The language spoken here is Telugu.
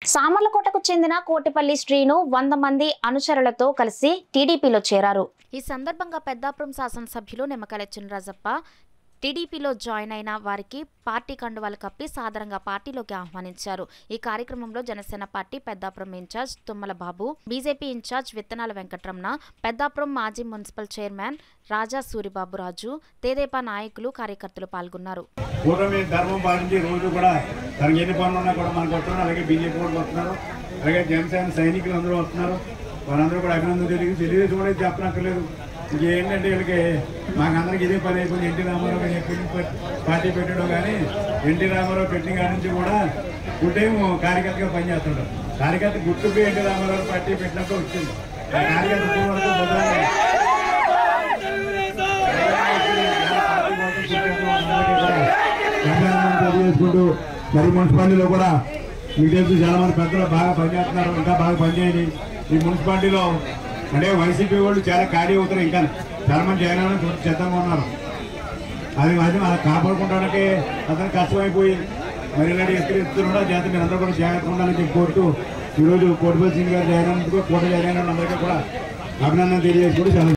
సామర్లకోటకు చెందిన కోటిపల్లి శ్రీను వంద మంది అనుచరులతో కలిసి టీడీపీలో చేరారు ఈ సందర్భంగా పెద్దాపురం శాసనసభ్యులు నిమ్మకాయల చినరాజప్ప టీడీపీలో జాయిన్ అయిన వారికి పార్టీ కండువాలు కప్పి సాదరంగా పార్టీలోకి ఆహ్వానించారు ఈ కార్యక్రమంలో Janasena party Peddapuram incharge Tummala Babu BJP incharge Vithanala Venkataramana Peddapuram మాజీ మున్సిపల్ చైర్మన్ రాజా సూరిబాబురాజు తేదేపా నాయకులు కార్యకర్తలు పాల్గొన్నారు కూటమి ధర్మం పాటించి రోజు కూడా తనకి ఎన్ని పనులు ఉన్నా కూడా మనకు వస్తున్నారు అలాగే బీజేపీ కూడా వస్తున్నారు అలాగే జనసేన సైనికులు అందరూ వస్తున్నారు వాళ్ళందరూ కూడా అభినందన తెలియదు తెలియదు కూడా చెప్పనక్కర్లేదు ఇంకేంటంటే వీళ్ళకి మాకందరికి ఇదే పని అయిపోయింది ఎన్టీ రామారావు గారు ఎప్పటి నుంచి ప- పార్టీ పెట్టడం కానీ ఎన్టీ రామారావు పెట్టిన కాడి నుంచి కూడా ఫుల్ టైం కార్యకర్తగా పనిచేస్తుంటారు కార్యకర్త గుర్తుపై ఎన్టీ రామారావు పార్టీ పెట్టినప్పుడు వచ్చింది ఆ కార్యకర్త ఇప్పుడు వరకు బుధవారం తెలియజేసుకుంటూ మరి మున్సిపాలిటీలో కూడా మీకు తెలుసు చాలా మంది పెద్దలు బాగా పనిచేస్తున్నారు ఇంకా బాగా పనిచేయాలి ఈ మున్సిపాలిటీలో అంటే వైసీపీ వాళ్ళు చాలా ఖాళీ అవుతారు ఇంకా చాలా మంది జాయిన్ అవ్వడం చూసి సిద్ధంగా ఉన్నారు అది అది అలా కాపాడుకోవడానికి అతను కష్టమైపోయి మరి ఇలాంటి ఎత్తులు ఎత్తులు జాత మీరు అందరూ కూడా జాగ్రత్తగా ఉండాలని చెప్పి కోరుతూ ఈరోజు కోటిపల్లి సింగ్ గారు జాయిన్ అయినందుకు కోట జాయిన్ అయిన అందరికీ కూడా అభినందన తెలియజేసుకుంటూ చాలా